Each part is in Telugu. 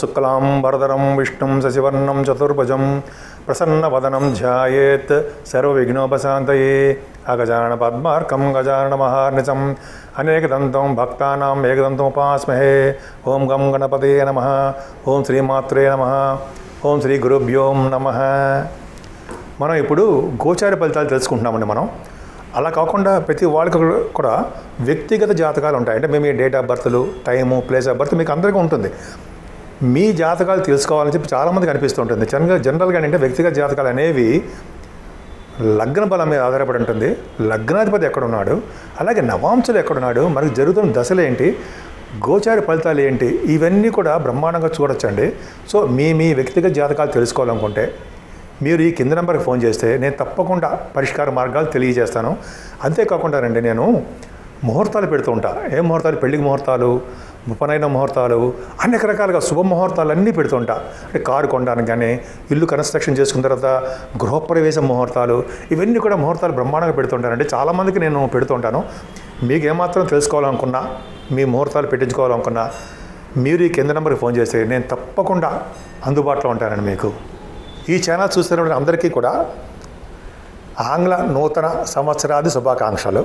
శుక్లాం వరదరం విష్ణుం శశివర్ణం చతుర్భుజం ప్రసన్నవదనం ధ్యాయేత్ సర్వవిఘ్నోపశాంతయే అగజాన పద్మార్కం గజాన మహార్నిచం అనేకదంతం భక్తానాం ఏకదంతం ఉపాస్మహే ఓం గం గణపతే నమ ఓం శ్రీమాత్రే నమ ఓం శ్రీ గురుభ్యోం నమ మనం ఇప్పుడు గోచార ఫలితాలు తెలుసుకుంటున్నామండి మనం అలా కాకుండా ప్రతి వాళ్ళకి కూడా వ్యక్తిగత జాతకాలు ఉంటాయి అంటే మేము డేట్ ఆఫ్ బర్త్లు టైము ప్లేస్ ఆఫ్ బర్త్ మీకు అందరికీ ఉంటుంది మీ జాతకాలు తెలుసుకోవాలని చెప్పి చాలామందికి అనిపిస్తుంటుంది జనరల్గా జనరల్గా అంటే వ్యక్తిగత జాతకాలు అనేవి లగ్న బలం మీద ఆధారపడి ఉంటుంది లగ్నాధిపతి ఎక్కడున్నాడు అలాగే నవాంశులు ఎక్కడున్నాడు మనకు జరుగుతున్న దశలు ఏంటి గోచార ఫలితాలు ఏంటి ఇవన్నీ కూడా బ్రహ్మాండంగా చూడొచ్చండి సో మీ మీ వ్యక్తిగత జాతకాలు తెలుసుకోవాలనుకుంటే మీరు ఈ కింద నెంబర్కి ఫోన్ చేస్తే నేను తప్పకుండా పరిష్కార మార్గాలు తెలియజేస్తాను అంతేకాకుండా రండి నేను ముహూర్తాలు పెడుతూ ఉంటా ఏ ముహూర్తాలు పెళ్లికి ముహూర్తాలు ఉపనయన ముహూర్తాలు అనేక రకాలుగా శుభ ముహూర్తాలు అన్నీ పెడుతుంటా అంటే కారు కొనడానికి కానీ ఇల్లు కన్స్ట్రక్షన్ చేసుకున్న తర్వాత గృహప్రవేశ ముహూర్తాలు ఇవన్నీ కూడా ముహూర్తాలు బ్రహ్మాండంగా పెడుతుంటానండి చాలామందికి నేను పెడుతుంటాను మీకు ఏమాత్రం తెలుసుకోవాలనుకున్నా మీ ముహూర్తాలు పెట్టించుకోవాలనుకున్నా మీరు ఈ కింద నెంబర్కి ఫోన్ చేస్తే నేను తప్పకుండా అందుబాటులో ఉంటానండి మీకు ఈ ఛానల్ చూస్తున్న అందరికీ కూడా ఆంగ్ల నూతన సంవత్సరాది శుభాకాంక్షలు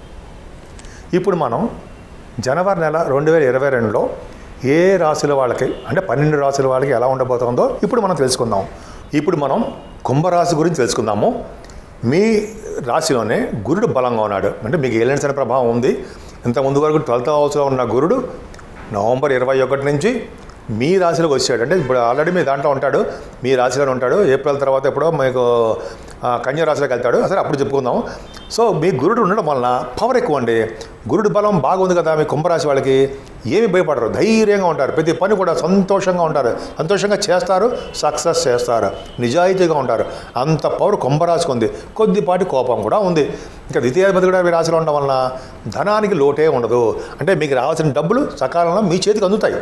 ఇప్పుడు మనం జనవరి నెల రెండు వేల ఇరవై రెండులో ఏ రాశుల వాళ్ళకి అంటే పన్నెండు రాశుల వాళ్ళకి ఎలా ఉండబోతుందో ఇప్పుడు మనం తెలుసుకుందాం ఇప్పుడు మనం కుంభరాశి గురించి తెలుసుకుందాము మీ రాశిలోనే గురుడు బలంగా ఉన్నాడు అంటే మీకు ఏలియన్స్ అనే ప్రభావం ఉంది ఇంత ముందు వరకు ట్వెల్త్ హౌస్లో ఉన్న గురుడు నవంబర్ ఇరవై ఒకటి నుంచి మీ రాశిలోకి వచ్చాడు అంటే ఇప్పుడు ఆల్రెడీ మీ దాంట్లో ఉంటాడు మీ రాశిలోనే ఉంటాడు ఏప్రిల్ తర్వాత ఎప్పుడో మీకు ఆ, కన్యా రాశిలోకి వెళ్తాడు అసలు అప్పుడు చెప్పుకుందాం సో మీ గురుడు ఉండడం వలన పవర్ ఎక్కువ అండి గురుడు బలం బాగుంది కదా మీ కుంభరాశి వాళ్ళకి ఏమి భయపడరు ధైర్యంగా ఉంటారు ప్రతి పని కూడా సంతోషంగా ఉంటారు సంతోషంగా చేస్తారు సక్సెస్ చేస్తారు నిజాయితీగా ఉంటారు అంత పవర్ కుంభరాశికి ఉంది కొద్దిపాటి కోపం కూడా ఉంది ఇంకా ద్వితీయాధిపతి కూడా మీ రాశిలో ఉండడం వలన ధనానికి లోటే ఉండదు అంటే మీకు రావాల్సిన డబ్బులు సకాలంలో మీ చేతికి అందుతాయి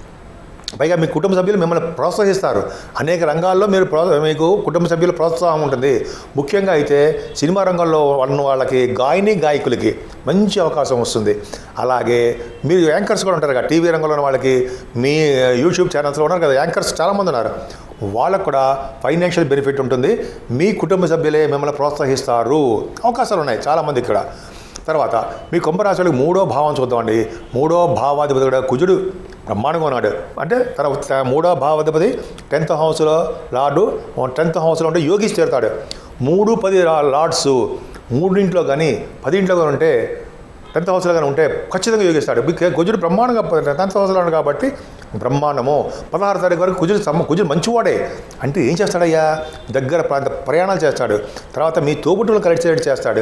పైగా మీ కుటుంబ సభ్యులు మిమ్మల్ని ప్రోత్సహిస్తారు అనేక రంగాల్లో మీరు ప్రో మీకు కుటుంబ సభ్యుల ప్రోత్సాహం ఉంటుంది ముఖ్యంగా అయితే సినిమా రంగంలో ఉన్న వాళ్ళకి గాయని గాయకులకి మంచి అవకాశం వస్తుంది అలాగే మీరు యాంకర్స్ కూడా ఉంటారు కదా టీవీ రంగంలో ఉన్న వాళ్ళకి మీ యూట్యూబ్ ఛానల్స్లో ఉన్నారు కదా యాంకర్స్ చాలామంది ఉన్నారు వాళ్ళకు కూడా ఫైనాన్షియల్ బెనిఫిట్ ఉంటుంది మీ కుటుంబ సభ్యులే మిమ్మల్ని ప్రోత్సహిస్తారు అవకాశాలు ఉన్నాయి చాలామంది ఇక్కడ తర్వాత మీ కుంభరాశులకు మూడో భావం చూద్దామండి మూడో భావాధిపతి కూడా కుజుడు బ్రహ్మాండంగా ఉన్నాడు అంటే తన మూడో భావాధిపతి టెన్త్ హౌస్లో లార్డు టెన్త్ హౌస్లో ఉంటే యోగిస్ చేరుతాడు మూడు పది లా- లార్డ్స్ మూడింట్లో కానీ పదింట్లో కానీ ఉంటే టెన్త్ హౌస్లో కానీ ఉంటే ఖచ్చితంగా యోగిస్తాడు బిక- కుజుడు బ్రహ్మాండంగా టెన్త్ హౌస్లో ఉన్నాడు కాబట్టి బ్రహ్మాండము పదహారు తారీఖు వరకు కుజుడు సమ్మ కుజుడు మంచివాడే అంటే ఏం చేస్తాడయ్యా దగ్గర ప్రాంత ప్రయాణాలు చేస్తాడు తర్వాత మీ తోబుట్టులు కలిసి చేస్తాడు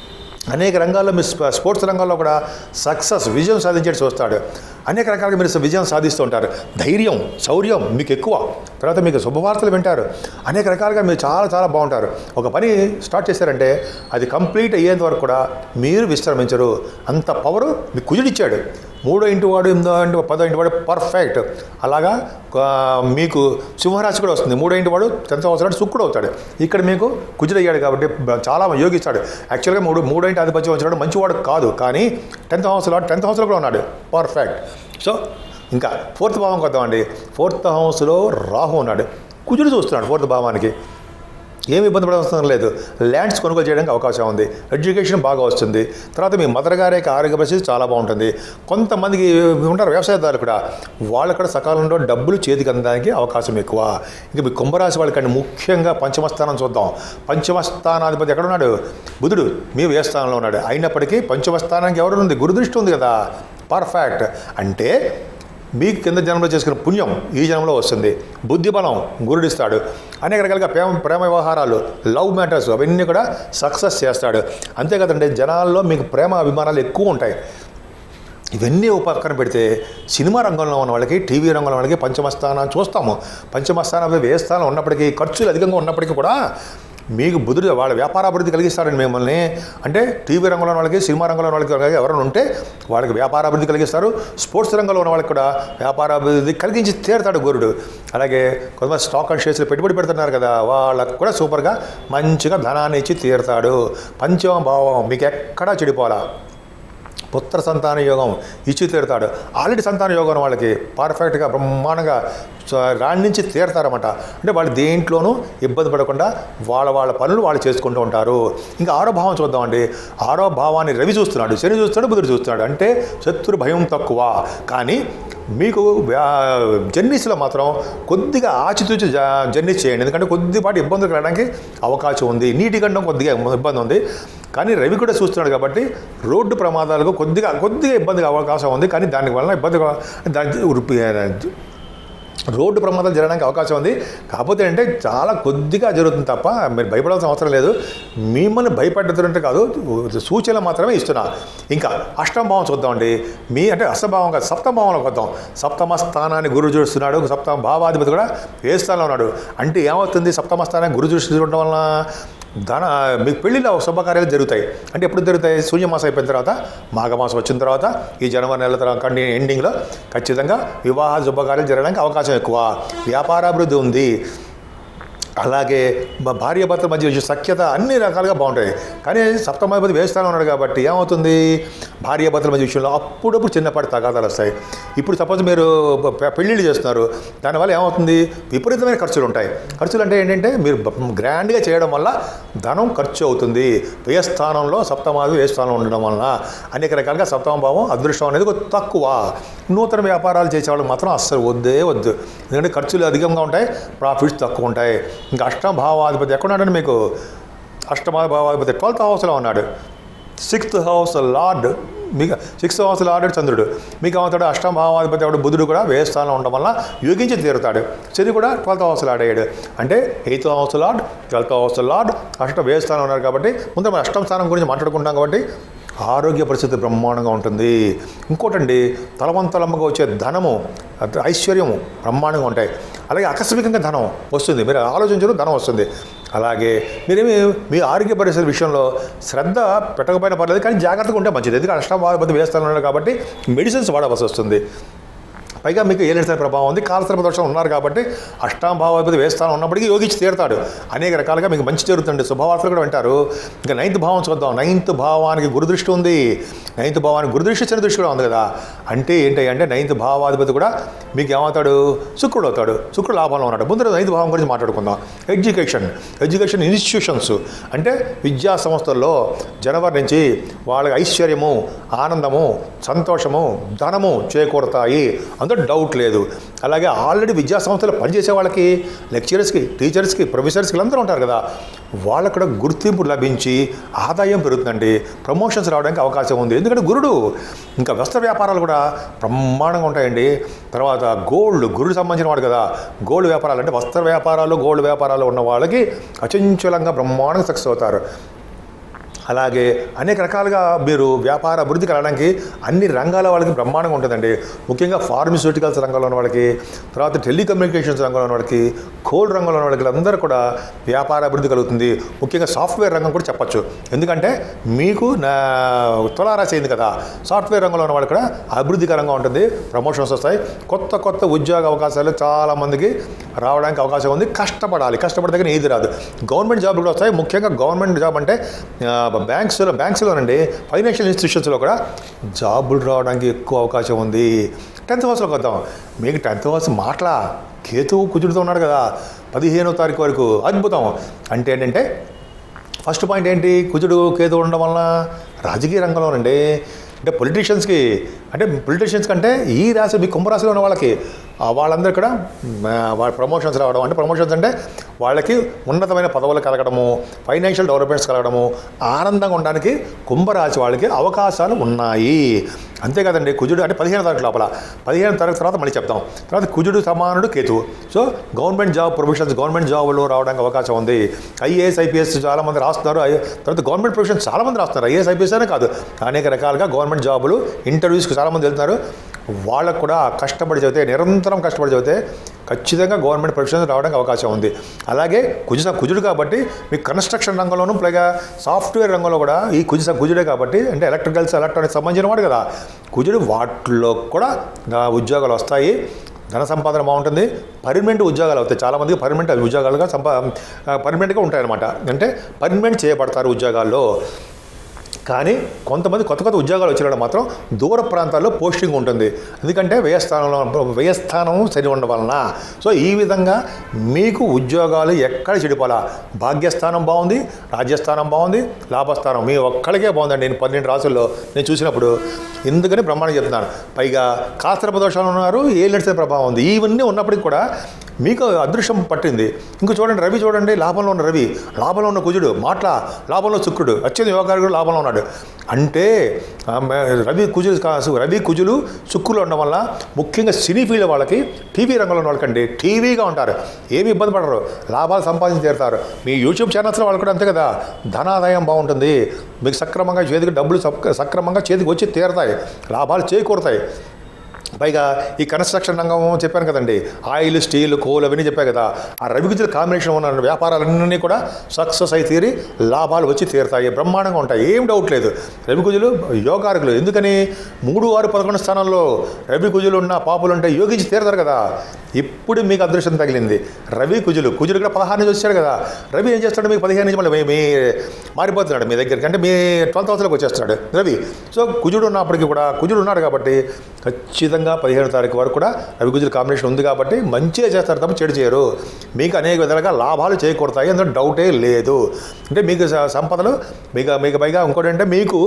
అనేక రంగాల్లో మీరు స్ప- స్పోర్ట్స్ రంగంలో కూడా సక్సెస్ విజయం సాధించేది చూస్తాడు అనేక రకాలుగా మీరు విజయం సాధిస్తూ ఉంటారు ధైర్యం శౌర్యం మీకు ఎక్కువ తర్వాత మీకు శుభవార్తలు వింటారు అనేక రకాలుగా మీరు చాలా చాలా బాగుంటారు ఒక పని స్టార్ట్ చేశారంటే అది కంప్లీట్ అయ్యేంత వరకు కూడా మీరు విశ్రమించరు అంత పవరు మీకు కుజుడిచ్చాడు మూడో ఇంటి వాడు ఎనిమిదో ఇంటి పదో ఇంటి వాడు పర్ఫెక్ట్ అలాగా ఆ, మీకు సింహరాశి కూడా వస్తుంది మూడో ఇంటి వాడు టెన్త్ అవసరం శుక్రుడు అవుతాడు ఇక్కడ మీకు కుజుడయ్యాడు కాబట్టి బ- చాలా యోగిస్తాడు యాక్చువల్గా మూడు మూడో ఇంటి ఆధిపత్యం వచ్చినాడు మంచివాడు కాదు కానీ టెన్త్ హౌస్లో టెన్త్ హౌస్లో కూడా ఉన్నాడు పర్ఫెక్ట్ సో ఇంకా ఫోర్త్ భావం కొద్దామండి ఫోర్త్ హౌస్లో రాహు ఉన్నాడు కుజుడు చూస్తున్నాడు ఫోర్త్ భావానికి ఏమి ఇబ్బంది పడవలసిన లేదు ల్యాండ్స్ కొనుగోలు చేయడానికి అవకాశం ఉంది ఎడ్యుకేషన్ బాగా వస్తుంది తర్వాత మీ మదర్ గారి యొక్క ఆరోగ్య పరిస్థితి చాలా బాగుంటుంది కొంతమందికి ఉంటారు వ్యవసాయదారులు కూడా వాళ్ళకు కూడా సకాలంలో డబ్బులు చేతికి అందడానికి అవకాశం ఎక్కువ ఇంకా మీ కుంభరాశి వాళ్ళకండి ముఖ్యంగా పంచమస్థానం చూద్దాం పంచమస్థానాధిపతి ఎక్కడ ఉన్నాడు బుధుడు మీ వ్యయ స్థానంలో ఉన్నాడు అయినప్పటికీ పంచమస్థానానికి ఎవరు ఉంది గురుదృష్టి ఉంది కదా పర్ఫెక్ట్ అంటే మీకు కింద జన్మలో చేసుకున్న పుణ్యం ఈ జన్మలో వస్తుంది బుద్ధి బలం గురుడిస్తాడు అనేక రకాలుగా ప్రేమ ప్రేమ వ్యవహారాలు లవ్ మ్యాటర్స్ అవన్నీ కూడా సక్సెస్ చేస్తాడు అంతే కదండి జనాల్లో మీకు ప్రేమ అభిమానాలు ఎక్కువ ఉంటాయి ఇవన్నీ ఒక పక్కన పెడితే సినిమా రంగంలో ఉన్న వాళ్ళకి టీవీ రంగంలో ఉన్న వాళ్ళకి పంచమస్థానం చూస్తాము పంచమస్థానం వ్యయ స్థానం ఉన్నప్పటికీ ఖర్చులు అధికంగా ఉన్నప్పటికీ కూడా మీకు బుధుడు వాళ్ళ వ్యాపారాభివృద్ధి కలిగిస్తారండి మిమ్మల్ని అంటే టీవీ రంగంలో ఉన్న వాళ్ళకి సినిమా రంగంలో ఉన్న వాళ్ళకి ఎవరైనా ఉంటే వాళ్ళకి వ్యాపారాభివృద్ధి కలిగిస్తారు స్పోర్ట్స్ రంగంలో ఉన్న వాళ్ళకి కూడా వ్యాపారాభివృద్ధి కలిగించి తీరుతాడు గురుడు అలాగే కొంతమంది స్టాక్ అండ్ షేర్స్లో పెట్టుబడి పెడుతున్నారు కదా వాళ్ళకు కూడా సూపర్గా మంచిగా ధనాన్ని ఇచ్చి తీరుతాడు పంచమ భావం మీకు ఎక్కడా చెడిపోవాలా పుత్ర సంతాన యోగం ఇచ్చి తీరుతాడు ఆల్రెడీ సంతాన యోగం ఉన్న వాళ్ళకి పర్ఫెక్ట్గా బ్రహ్మాండంగా స- రాణించి తీరుతారన్నమాట అంటే వాళ్ళు దేంట్లోనూ ఇబ్బంది పడకుండా వాళ్ళ వాళ్ళ పనులు వాళ్ళు చేసుకుంటూ ఉంటారు ఇంకా ఆరో భావం చూద్దామండి ఆరో భావాన్ని రవి చూస్తున్నాడు శని చూస్తాడు బుధుడు చూస్తున్నాడు అంటే శత్రు భయం తక్కువ కానీ మీకు జర్నీస్లో మాత్రం కొద్దిగా ఆచితూచి జ- జర్నీస్ చేయండి ఎందుకంటే కొద్దిపాటి ఇబ్బందులు రావడానికి అవకాశం ఉంది నీటి గండం కొద్దిగా ఇబ్బంది ఉంది కానీ రవి కూడా చూస్తున్నాడు కాబట్టి రోడ్డు ప్రమాదాలకు కొద్దిగా కొద్దిగా ఇబ్బందిగా అవకాశం ఉంది కానీ దాని వలన ఇబ్బంది దాని ఉరుపు- రోడ్డు ప్రమాదాలు జరగడానికి అవకాశం ఉంది కాకపోతే అంటే చాలా కొద్దిగా జరుగుతుంది తప్ప మీరు భయపడాల్సిన అవసరం లేదు మిమ్మల్ని భయపడుతుంటే కాదు సూచనలు మాత్రమే ఇస్తున్నా ఇంకా అష్టమ భావం చూద్దామండి మీ అంటే అష్టభావం కాదు సప్తమ భావంలోకి వద్దాం సప్తమ స్థానాన్ని గురు చూస్తున్నాడు సప్తమ భావాధిపతి కూడా ఏ స్థానంలో ఉన్నాడు అంటే ఏమవుతుంది సప్తమ స్థానాన్ని గురు చూసి చూడటం వలన ధన మీకు పెళ్లిలో శుభకార్యాలు జరుగుతాయి అంటే ఎప్పుడు జరుగుతాయి సూర్యమాసం అయిపోయిన తర్వాత మాఘమాసం వచ్చిన తర్వాత ఈ జనవరి నెల తర్వాత కంటి ఎండింగ్లో ఖచ్చితంగా వివాహ శుభకార్యాలు జరగడానికి అవకాశం ఎక్కువ వ్యాపారాభివృద్ధి ఉంది అలాగే మా భార్యాభర్తల మధ్య వచ్చే సఖ్యత అన్ని రకాలుగా బాగుంటాయి కానీ సప్తమాధిపతి వేస్తాను ఉన్నాడు కాబట్టి ఏమవుతుంది భార్యాభర్తల మధ్య విషయంలో అప్పుడప్పుడు చిన్నపాటి తగాదాలు వస్తాయి ఇప్పుడు సపోజ్ మీరు పె- పెళ్ళిళ్ళు చేస్తున్నారు దానివల్ల ఏమవుతుంది విపరీతమైన ఖర్చులు ఉంటాయి ఖర్చులు అంటే ఏంటంటే మీరు బ- గ్రాండ్గా చేయడం వల్ల ధనం ఖర్చు అవుతుంది వ్యయ స్థానంలో సప్తమాది వ్యయ స్థానంలో ఉండడం వలన అనేక రకాలుగా సప్తమ భావం అదృష్టం అనేది కొద్ది తక్కువ నూతన వ్యాపారాలు చేసేవాళ్ళు మాత్రం అస్సలు వద్దే వద్దు ఎందుకంటే ఖర్చులు అధికంగా ఉంటాయి ప్రాఫిట్స్ తక్కువ ఉంటాయి ఇంకా అష్టమ భావాధిపతి ఎక్కడ ఉన్నాడండి మీకు అష్టమ భావాధిపతి ట్వెల్త్ హౌస్లో ఉన్నాడు సిక్స్త్ హౌస్ లార్డ్ మీకు సిక్స్త్ హౌస్ లార్డ్ చంద్రుడు మీకు ఏమవుతాడు అష్టమ భావాధిపతి ఎవడు బుధుడు కూడా వ్యయ స్థానంలో ఉండడం వల్ల యోగించి తీరుతాడు శని కూడా ట్వెల్త్ హౌస్ లార్డ్ అయ్యాడు అంటే eighth house lord twelfth house lord అష్ట వ్యయ స్థానంలో ఉన్నారు కాబట్టి ముందు మనం అష్టమ స్థానం గురించి మాట్లాడుకుంటాం కాబట్టి ఆరోగ్య పరిస్థితి బ్రహ్మాండంగా ఉంటుంది ఇంకోటండి తలవంతలమ్మగా వచ్చే ధనము అది ఐశ్వర్యము బ్రహ్మాండంగా ఉంటాయి అలాగే ఆకస్మికంగా ధనం వస్తుంది మీరు ఆలోచించడం ధనం వస్తుంది అలాగే మీరేమి మీ ఆరోగ్య పరిస్థితి విషయంలో శ్రద్ధ పెట్టకపోయినా పర్లేదు కానీ జాగ్రత్తగా ఉంటే మంచిది ఎందుకంటే అష్టాభావతి వేస్తాను కాబట్టి మెడిసిన్స్ వాడవలసి వస్తుంది పైగా మీకు ఏలేడు ప్రభావం ఉంది కాలసర్ప దోషం ఉన్నారు కాబట్టి అష్టాం భావాధిపతి వేస్తాను ఉన్నప్పటికీ యోగించి తీరుతాడు అనేక రకాలుగా మీకు మంచి జరుగుతుంది శుభవార్తలు కూడా వింటారు ఇంకా నైన్త్ భావం చూద్దాం నైన్త్ భావానికి గురుదృష్టి ఉంది నైన్త్ భావానికి గురుదృష్టి శని దృష్టి కూడా ఉంది కదా అంటే ఏంటి అంటే నైన్త్ భావాధిపతి కూడా మీకు ఏమవుతాడు శుక్రుడు అవుతాడు శుక్రుడు లాభంలో ఉన్నాడు ముందు నైన్త్ భావం గురించి మాట్లాడుకుందాం ఎడ్యుకేషన్ ఎడ్యుకేషన్ ఇన్స్టిట్యూషన్స్ అంటే విద్యా సంస్థల్లో జనవరి నుంచి వాళ్ళకి ఐశ్వర్యము ఆనందము సంతోషము ధనము చేకూరుతాయి అందులో డౌట్ లేదు అలాగే ఆల్రెడీ విద్యా సంస్థలో పనిచేసే వాళ్ళకి లెక్చరర్స్కి టీచర్స్కి ప్రొఫెసర్స్కి అందరూ ఉంటారు కదా వాళ్ళకు కూడా గుర్తింపు లభించి ఆదాయం పెరుగుతుందండి ప్రమోషన్స్ రావడానికి అవకాశం ఉంది ఎందుకంటే గురుడు ఇంకా వస్త్ర వ్యాపారాలు కూడా బ్రహ్మాండంగా ఉంటాయండి తర్వాత గోల్డ్ గురుడు సంబంధించిన వాడు కదా గోల్డ్ వ్యాపారాలు అంటే వస్త్ర వ్యాపారాలు గోల్డ్ వ్యాపారాలు ఉన్న వాళ్ళకి అచంచలంగా బ్రహ్మాండంగా సక్సెస్ అవుతారు అలాగే అనేక రకాలుగా మీరు వ్యాపార అభివృద్ధి కలగడానికి అన్ని రంగాల వాళ్ళకి బ్రహ్మాండంగా ఉంటుందండి ముఖ్యంగా ఫార్మస్యూటికల్స్ రంగంలో ఉన్న వాళ్ళకి తర్వాత టెలికమ్యూనికేషన్స్ రంగంలో ఉన్న వాళ్ళకి కోల్డ్ రంగంలో ఉన్న వాళ్ళకి అందరూ కూడా వ్యాపార అభివృద్ధి కలుగుతుంది ముఖ్యంగా సాఫ్ట్వేర్ రంగం కూడా చెప్పొచ్చు ఎందుకంటే మీకు నా తులారాశి అయింది కదా సాఫ్ట్వేర్ రంగంలో ఉన్న వాళ్ళకి కూడా అభివృద్ధికరంగా ఉంటుంది ప్రమోషన్స్ వస్తాయి కొత్త కొత్త ఉద్యోగ అవకాశాలు చాలామందికి రావడానికి అవకాశం ఉంది కష్టపడాలి కష్టపడితే ఏది రాదు గవర్నమెంట్ జాబ్ కూడా వస్తాయి ముఖ్యంగా గవర్నమెంట్ జాబ్ అంటే బ్యాంక్స్లో బ్యాంక్స్లోనండి ఫైనాన్షియల్ ఇన్స్టిట్యూషన్స్లో కూడా జాబులు రావడానికి ఎక్కువ అవకాశం ఉంది టెన్త్ హౌస్లోకి వద్దాం మీకు టెన్త్ హౌస్ మాటలా కేతువు కుజుడుతో ఉన్నాడు కదా పదిహేనో తారీఖు వరకు అద్భుతం అంటే ఏంటంటే ఫస్ట్ పాయింట్ ఏంటి కుజుడు కేతు ఉండడం వలన రాజకీయ రంగంలోనండి అంటే పొలిటీషియన్స్కి అంటే పొలిటీషియన్స్ కంటే ఈ రాశి మీ కుంభరాశిలో ఉన్న వాళ్ళకి ఆ వాళ్ళందరూ కూడా వాళ్ళ ప్రమోషన్స్ రావడం అంటే ప్రమోషన్స్ అంటే వాళ్ళకి ఉన్నతమైన పదవులు కలగడము ఫైనాన్షియల్ డెవలప్మెంట్స్ కలగడము ఆనందంగా ఉండడానికి కుంభరాశి వాళ్ళకి అవకాశాలు ఉన్నాయి అంతే కదండి కుజుడు అంటే పదిహేను తారీఖు లోపల పదిహేను తారీఖు తర్వాత మళ్ళీ చెప్తాం తర్వాత కుజుడు సమానుడు కేతువు so government job professions government జాబ్లో రావడానికి అవకాశం ఉంది ఐఏఎస్ ఐపీఎస్ చాలామంది రాస్తున్నారు ఐ- తర్వాత గవర్నమెంట్ ప్రొఫెషన్స్ చాలామంది రాస్తున్నారు ఐఏఎస్ ఐపీఎస్ అనే కాదు అనేక రకాలుగా గవర్నమెంట్ జాబులు ఇంటర్వ్యూస్కి చాలామంది వెళ్తున్నారు వాళ్ళకు కూడా కష్టపడి చదివితే నిరంతరం కష్టపడి చదివితే ఖచ్చితంగా గవర్నమెంట్ ప్రొఫెషన్స్ రావడానికి అవకాశం ఉంది అలాగే కుజ కుజుడు కాబట్టి మీకు కన్స్ట్రక్షన్ రంగంలోనూ పైగా సాఫ్ట్వేర్ రంగంలో కూడా ఈ కుజ కుజుడే కాబట్టి అంటే ఎలక్ట్రికల్స్ ఎలక్ట్రానిక్స్ సంబంధించిన వాడు కదా కుజుడు వాటిలో కూడా ఆ, ఉద్యోగాలు వస్తాయి ధన సంపాదన బాగుంటుంది పర్మనెంట్ ఉద్యోగాలు అవుతాయి చాలామందికి పర్మనెంట్ ఉద్యోగాలుగా సంపా పర్మనెంట్గా ఉంటాయన్నమాట అంటే పర్మనెంట్ చేయబడతారు ఉద్యోగాల్లో కానీ కొంతమంది కొత్త కొత్త ఉద్యోగాలు వచ్చిన వాళ్ళు మాత్రం దూర ప్రాంతాల్లో పోస్టింగ్ ఉంటుంది ఎందుకంటే వ్యయస్థానంలో వ్యయస్థానం సరి ఉండడం వలన సో ఈ విధంగా మీకు ఉద్యోగాలు ఎక్కడ చెడిపోలా భాగ్యస్థానం బాగుంది రాజ్యస్థానం బాగుంది లాభస్థానం మీ ఒక్కడికే బాగుందండి నేను పన్నెండు రాసుల్లో నేను చూసినప్పుడు ఎందుకని బ్రహ్మాండం చెప్తున్నాను పైగా కాస్త్రప దోషాలు ఉన్నారు ఏ నడిచే ప్రభావం ఉంది ఇవన్నీ ఉన్నప్పటికీ కూడా మీకు అదృష్టం పట్టింది ఇంకో చూడండి రవి చూడండి లాభంలో ఉన్న రవి లాభంలో ఉన్న కుజుడు మాట్ల లాభంలో శుక్రుడు అత్యంత యోగారుడు లాభంలో ఉన్నాడు అంటే ఆ, మ- రవి కుజులు కా- రవి కుజులు శుక్రులు ఉండడం వల్ల ముఖ్యంగా సినీ ఫీల్డ్ వాళ్ళకి టీవీ రంగంలో ఉన్న వాళ్ళకండి టీవీగా ఉంటారు ఏమి ఇబ్బంది పడరు లాభాలు సంపాదించి తీరుతారు మీ యూట్యూబ్ ఛానల్స్లో వాళ్ళు కూడా అంతే కదా ధనాదాయం బాగుంటుంది మీకు సక్రమంగా చేతికి డబ్బులు సక్- సక్రమంగా చేతికి వచ్చి తీరుతాయి లాభాలు చేకూరుతాయి పైగా ఈ కన్స్ట్రక్షన్ రంగం చెప్పాను కదండి ఆయిల్ స్టీల్ కోల్ అవన్నీ చెప్పాను కదా ఆ రవిగుజుల కాంబినేషన్ ఉన్న వ్యాపారాలన్నీ కూడా సక్సెస్ అయి తీరి లాభాలు వచ్చి తీరుతాయి బ్రహ్మాండంగా ఉంటాయి ఏం డౌట్ లేదు రవికుజులు యోగారకులు ఎందుకని మూడు ఆరు పదకొండు స్థానంలో రవికుజులు ఉన్న పాపులు ఉంటే యోగించి తీరుతారు కదా ఇప్పుడు మీకు అదృష్టం తగిలింది రవి కుజులు కుజులు కూడా పదహారు నుంచి వచ్చాడు కదా రవి ఏం చేస్తాడు మీకు పదిహేను నుంచి మళ్ళీ మీ- మీ మారిపోతున్నాడు మీ దగ్గరికి అంటే మీ ట్వెల్త్ హౌస్లోకి వచ్చేస్తాడు రవి సో కుజుడు ఉన్నప్పటికీ కూడా కుజుడు ఉన్నాడు కాబట్టి ఖచ్చితంగా పదిహేను తారీఖు వరకు కూడా రవి కుజుల కాంబినేషన్ ఉంది కాబట్టి మంచిగా చేస్తారు తప్ప చెడు చేయరు మీకు అనేక విధాలుగా లాభాలు చేకూడతాయి అందులో డౌటే లేదు అంటే మీకు స- సంపదలు మీకు మీకు పైగా ఇంకోటి అంటే మీకు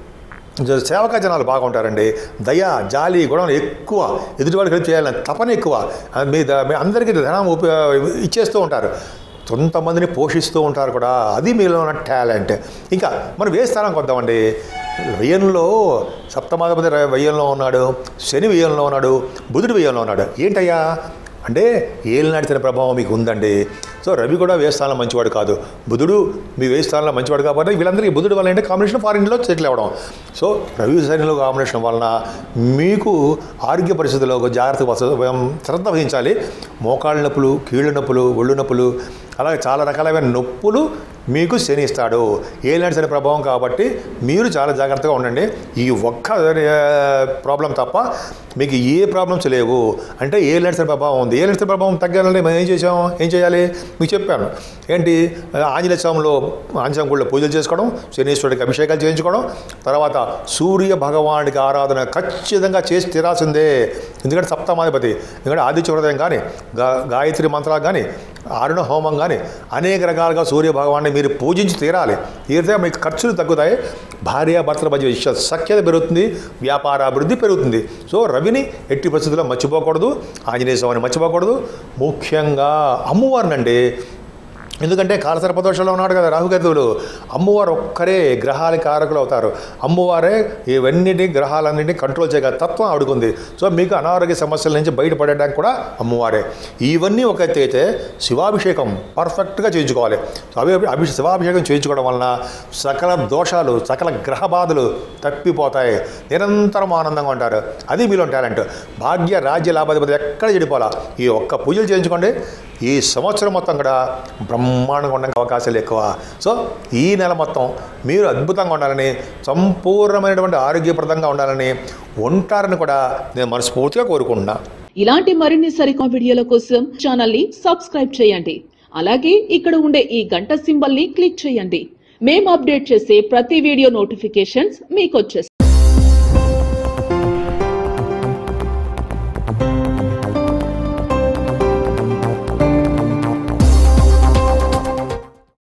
జ- సేవకా జనాలు బాగుంటారండి దయ జాలి గుణం ఎక్కువ ఎదుటివాడికి హెల్ప్ చేయాలని తపన ఎక్కువ ఆ, మీ ద- మీ అందరికీ ధనం ఉప ఇచ్చేస్తూ ఉంటారు కొంతమందిని పోషిస్తూ ఉంటారు కూడా అది మీలో ఉన్న టాలెంట్ ఇంకా మనం ఏ స్థానానికి వద్దామండి వ్యయంలో సప్తమాధిపతి ర- వ్యయంలో ఉన్నాడు శని వ్యయంలో ఉన్నాడు బుధుడు వ్యయంలో ఉన్నాడు ఏంటయ్యా అంటే ఏళ్ళు నడిచిన ప్రభావం మీకు ఉందండి సో రవి కూడా వేయి స్థానంలో మంచివాడు కాదు బుధుడు మీ వేయి స్థానంలో మంచివాడు కాబట్టి వీళ్ళందరికీ బుధుడు వల్ల ఏంటంటే కాంబినేషన్ ఫారిన్లో సెటిల్ అవ్వడం సో రవి శనిలో కాంబినేషన్ వలన మీకు ఆరోగ్య పరిస్థితుల్లో ఒక జాగ్రత్త వస- శ్రద్ధ వహించాలి మోకాళ్ళ నొప్పులు కీళ్ళ నొప్పులు ఒళ్ళు నొప్పులు అలాగే చాలా రకాలైన నొప్పులు మీకు శని ఇస్తాడు ఏలినాటి శని ప్రభావం కాబట్టి మీరు చాలా జాగ్రత్తగా ఉండండి ఈ ఒక్క ప్రాబ్లం తప్ప మీకు ఏ ప్రాబ్లమ్స్ లేవు అంటే ఏలినాటి శని ప్రభావం ఉంది ఏలినాటి శని ప్రభావం తగ్గాలంటే మనం ఏం చేసాం ఏం చేయాలి మీకు చెప్పాను ఏంటి ఆంజనేయ స్వామిలో ఆంజనేయ గుళ్ళో పూజలు చేసుకోవడం శనీశ్వరుడికి అభిషేకాలు చేయించుకోవడం తర్వాత సూర్య భగవానుడికి ఆరాధన ఖచ్చితంగా చేసి తీరాల్సిందే ఎందుకంటే సప్తమాధిపతి ఎందుకంటే ఆదిత్య హృదయం కానీ గా గాయత్రి మంత్రాలు కానీ అరుణ హోమం కానీ అనేక రకాలుగా సూర్య భగవాన్ని మీరు పూజించి తీరాలి తీరితే మీకు ఖర్చులు తగ్గుతాయి భార్యాభర్తల మధ్య విశ్వ సఖ్యత పెరుగుతుంది వ్యాపార అభివృద్ధి పెరుగుతుంది సో రవిని ఎట్టి పరిస్థితుల్లో మర్చిపోకూడదు ఆంజనేయ స్వామిని మర్చిపోకూడదు ముఖ్యంగా అమ్మవారినండి ఎందుకంటే కాలసర్పదోషంలో ఉన్నాడు కదా రాహుకేతువులు అమ్మవారు ఒక్కరే గ్రహాల కారకులు అవుతారు అమ్మవారే ఇవన్నిటి గ్రహాలన్నింటినీ కంట్రోల్ చేయగల తత్వం ఆడుకుంది సో మీకు అనారోగ్య సమస్యల నుంచి బయటపడడానికి కూడా అమ్మవారే ఇవన్నీ ఒక ఎత్తు అయితే శివాభిషేకం పర్ఫెక్ట్గా చేయించుకోవాలి సో అవి అభి శివాభిషేకం చేయించుకోవడం వలన సకల దోషాలు సకల గ్రహ బాధలు తప్పిపోతాయి నిరంతరం ఆనందంగా ఉంటారు అది మీలో టాలెంట్ భాగ్య రాజ్య లాభాధిపతి ఎక్కడ చెడిపోవాలా ఈ ఒక్క పూజలు చేయించుకోండి ఈ సంవత్సరం మొత్తం కూడా బ్రహ్మాండంగా ఉండడానికి అవకాశాలు ఎక్కువ సో ఈ నెల మొత్తం మీరు అద్భుతంగా ఉండాలని సంపూర్ణమైనటువంటి ఆరోగ్యప్రదంగా ఉండాలని ఉంటారని కూడా నేను మనస్ఫూర్తిగా కోరుకుంటున్నా ఇలాంటి మరిన్ని సరికొత్త వీడియోల కోసం ఛానల్ ని సబ్స్క్రైబ్ చేయండి అలాగే ఇక్కడ ఉండే ఈ గంట సింబల్ ని క్లిక్ చేయండి మేము అప్డేట్ చేసే ప్రతి వీడియో నోటిఫికేషన్స్ మీకు వచ్చేస్తాయి